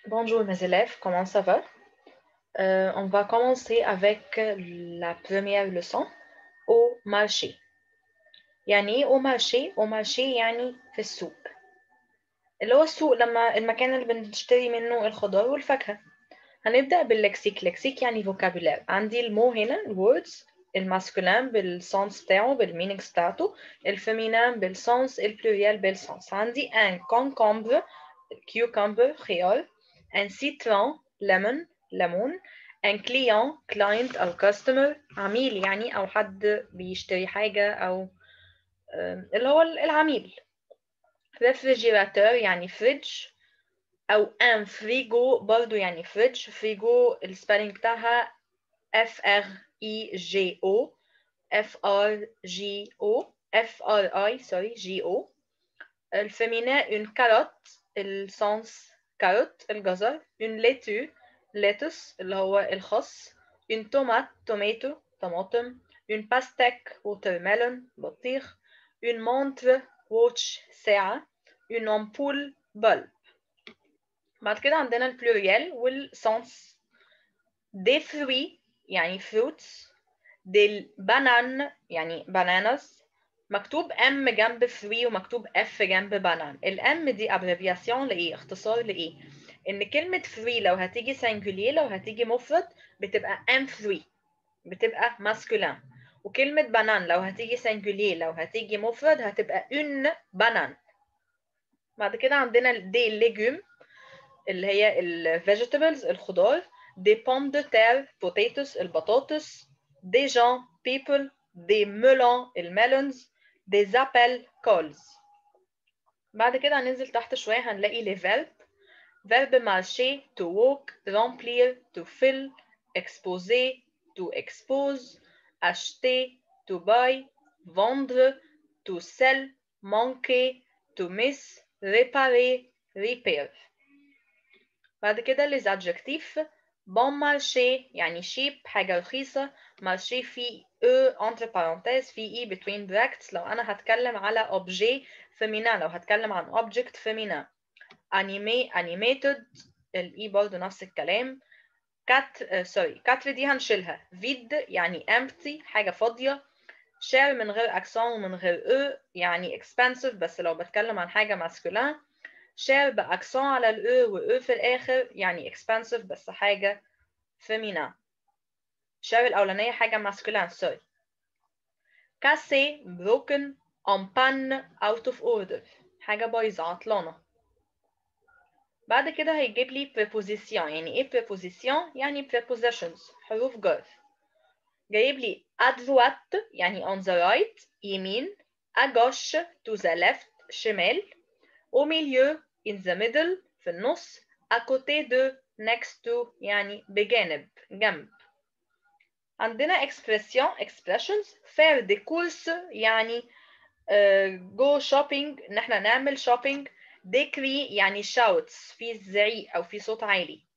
Bonjour mes élèves, comment ça va? Euh, on va commencer avec la première leçon au marché. يعني ايه au marché؟ au marché يعني في السوق. اللي هو السوق لما المكان اللي بنشتري منه الخضار والفاكهة. هنبدأ باللكسيك، لكسيك يعني vocabulaire. عندي المو هنا الwords الماسكولين بالسونس بتاعه بالمينينجز بتاعته الفيمينين بالسونس البلوريال بالسونس عندي ان concombre cucumber خيار un citron lemon ليمون un client client أو customer عميل يعني أو حد بيشتري حاجة أو اللي هو العميل refrigerateur يعني فريج أو un frigo برضو يعني فريج فريجو السبيلنج بتاعها F R I G O F R G O F R I sorry G O الفيمينين une carotte السونس كاروت الجزر une laitue lettuce اللي هو الخس une tomate tomato طماطم une pastèque watermelon بطيخ une montre watch ساعة une ampoule bulb بعد كده عندنا البلوريال والسونس des fruits يعني fruits des bananes يعني bananas مكتوب ام جنب فري ومكتوب اف جنب بانان الام دي ابريفياسيون لايه اختصار لايه ان كلمه فري لو هتيجي سنجولير لو هتيجي مفرد بتبقى ام فري بتبقى ماسكولين وكلمه بانان لو هتيجي سنجولير لو هتيجي مفرد هتبقى اون بانان بعد كده عندنا دي ليجوم اللي هي الفيجيتابلز الخضار دي بوم دو تير بوتيتوس البطاطس دي جان بيبل دي ميلون الميلونز des appels calls بعد كده هننزل تحت شوية هنلاقي les verbes verbe marcher to walk remplir to fill exposer to expose acheter to buy vendre to sell manquer to miss réparer repair بعد كده les adjectifs bon marché يعني cheap حاجة رخيصة marché فيه e entre parenthèses في e between brackets لو أنا هتكلم على objet féminin لو هتكلم عن object féminin animé animated ال e برضه نفس الكلام cat uh, sorry cat دي هنشيلها vide يعني empty حاجة فاضية share من غير accent ومن غير e يعني expensive بس لو بتكلم عن حاجة masculin share بأكسون على ال e و e في الآخر يعني expensive بس حاجة féminin share الأولانية حاجة masculin sorry cassé broken en panne out of order حاجة بايظة عطلانة بعد كده هيجيب لي preposition يعني ايه preposition يعني prepositions حروف جر جايب لي à droite يعني on the right يمين à gauche to the left شمال au milieu in the middle في النص à côté de next to يعني بجانب جنب عندنا expression expressions faire des courses يعني uh, go shopping ان احنا نعمل shopping décrit يعني shouts في زعيق او في صوت عالي